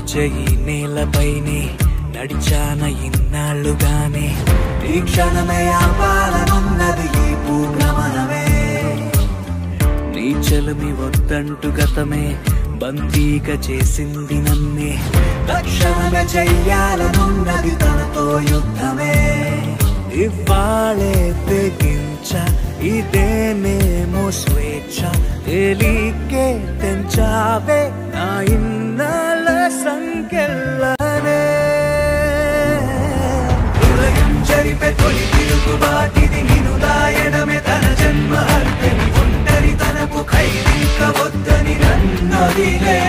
నడిచే ఈ నేలపైనే నడిచాన ఇన్నాళ్ళుగానే ఈ క్షణమే ఆపాలనున్నది ఈ భూభ్రమణమే నీ చలమి వద్దంటు గతమే బందీగా చేసింది నన్నే తక్షణమే చెయ్యాలనున్నది తనతో యుద్ధమే ఇవ్వాలే తెగించ ఇదేనేమో స్వేచ్ఛ తేలికే తెంచావే నా ఇన్నాళ్ళ సంఖ్యలనే హృదయం జరిపే తొలి తిరుగుబాటిది నిను దాయడమే తన జన్మ హర్తని ఒంటరి తనకు ఖైదీక వద్దని నన్నదిలే